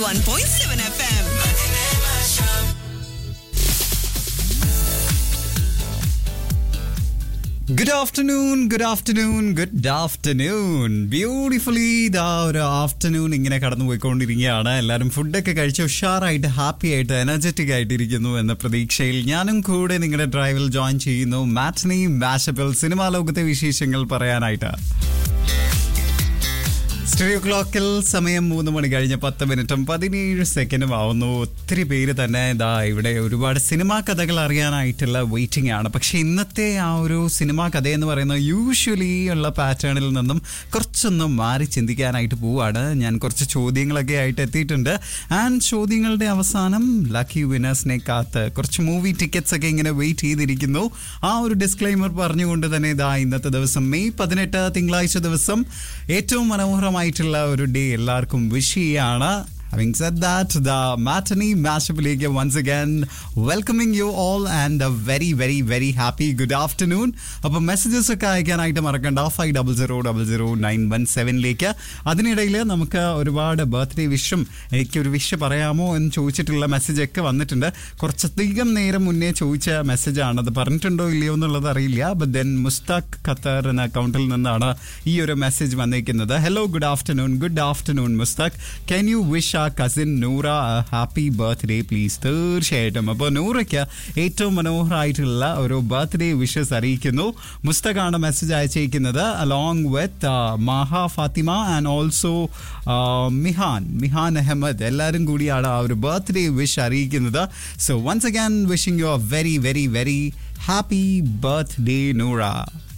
91.7 FM. Good afternoon good afternoon good afternoon beautifully ഇതാ ഒരു afternoon ഇങ്ങനെ കടന്നു പോയിക്കൊണ്ടിരിക്കുകയാണ് എല്ലാവരും ഫുഡൊക്കെ കഴിച്ച് ഉഷാറായിട്ട് ഹാപ്പി ആയിട്ട് എനർജറ്റിക് ആയിട്ടിരിക്കുന്നു എന്ന പ്രതീക്ഷയിൽ ഞാനും കൂടെ നിങ്ങളുടെ ഡ്രൈവിൽ ജോയിൻ ചെയ്യുന്നു മാറ്റ്നി മാഷപ്പിൽ സിനിമാ ലോകത്തെ വിശേഷങ്ങൾ പറയാനായിട്ട് സ്റ്റുഡിയോ ക്ലോക്കിൽ സമയം മൂന്ന് മണി കഴിഞ്ഞ് പത്ത് മിനിറ്റും പതിനേഴ് സെക്കൻഡും ആവുന്നു ഒത്തിരി പേര് തന്നെ ഇതാ ഇവിടെ ഒരുപാട് സിനിമാ കഥകൾ അറിയാനായിട്ടുള്ള വെയിറ്റിംഗ് ആണ് പക്ഷെ ഇന്നത്തെ ആ ഒരു സിനിമാ കഥ എന്ന് പറയുന്നത് യൂഷ്വലി ഉള്ള പാറ്റേണിൽ നിന്നും കുറച്ചൊന്ന് മാറി ചിന്തിക്കാനായിട്ട് പോവാണ് ഞാൻ കുറച്ച് ചോദ്യങ്ങളൊക്കെ ആയിട്ട് എത്തിയിട്ടുണ്ട് ആൻഡ് ചോദ്യങ്ങളുടെ അവസാനം ലക്കി വിനേഴ്സിനെ കാത്ത് കുറച്ച് മൂവി ടിക്കറ്റ്സ് ഒക്കെ ഇങ്ങനെ വെയിറ്റ് ചെയ്തിരിക്കുന്നു ആ ഒരു ഡിസ്ക്ലൈമർ പറഞ്ഞുകൊണ്ട് തന്നെ ഇതാ ഇന്നത്തെ ദിവസം മെയ് പതിനെട്ട് തിങ്കളാഴ്ച ദിവസം ഏറ്റവും മനോഹരമായിട്ടുള്ള ഒരു ഡേ എല്ലാവർക്കും വിഷ് ചെയ്യാണ് Having said that, the matinee mashup once again welcoming you all and a very, very, very happy good afternoon. അപ്പോൾ മെസ്സേജസ് ഒക്കെ അയക്കാനായിട്ട് മറക്കണ്ട five double zero double zero nine one സെവനിലേക്ക് അതിനിടയിൽ നമുക്ക് ഒരുപാട് ബർത്ത്ഡേ വിഷും എനിക്കൊരു വിഷ് പറയാമോ എന്ന് ചോദിച്ചിട്ടുള്ള മെസ്സേജ് ഒക്കെ വന്നിട്ടുണ്ട് കുറച്ചധികം നേരം മുന്നേ ചോദിച്ച മെസ്സേജാണ് അത് പറഞ്ഞിട്ടുണ്ടോ ഇല്ലയോ എന്നുള്ളത് അറിയില്ല ബട്ട് ദെൻ മുസ്താഖ് ഖത്തർ എന്ന അക്കൗണ്ടിൽ നിന്നാണ് ഈ ഒരു മെസ്സേജ് വന്നിരിക്കുന്നത് hello good afternoon good afternoon Mustaq can you wish ah cousin Noora happy birthday please തീർച്ചയായിട്ടും അപ്പോൾ നൂറയ്ക്ക് ഏറ്റവും മനോഹരമായിട്ടുള്ള ഒരു ബർത്ത്ഡേ വിഷസ് അറിയിക്കുന്നു മുസ്തഖാണ് മെസ്സേജ് അയച്ചിരിക്കുന്നത് along with Maha Fathima and also Mihan Mihan Ahmed എല്ലാവരും കൂടിയാണ് ആ ഒരു ബർത്ത്ഡേ വിഷ് അറിയിക്കുന്നത് so once again wishing you a very very very happy birthday Noora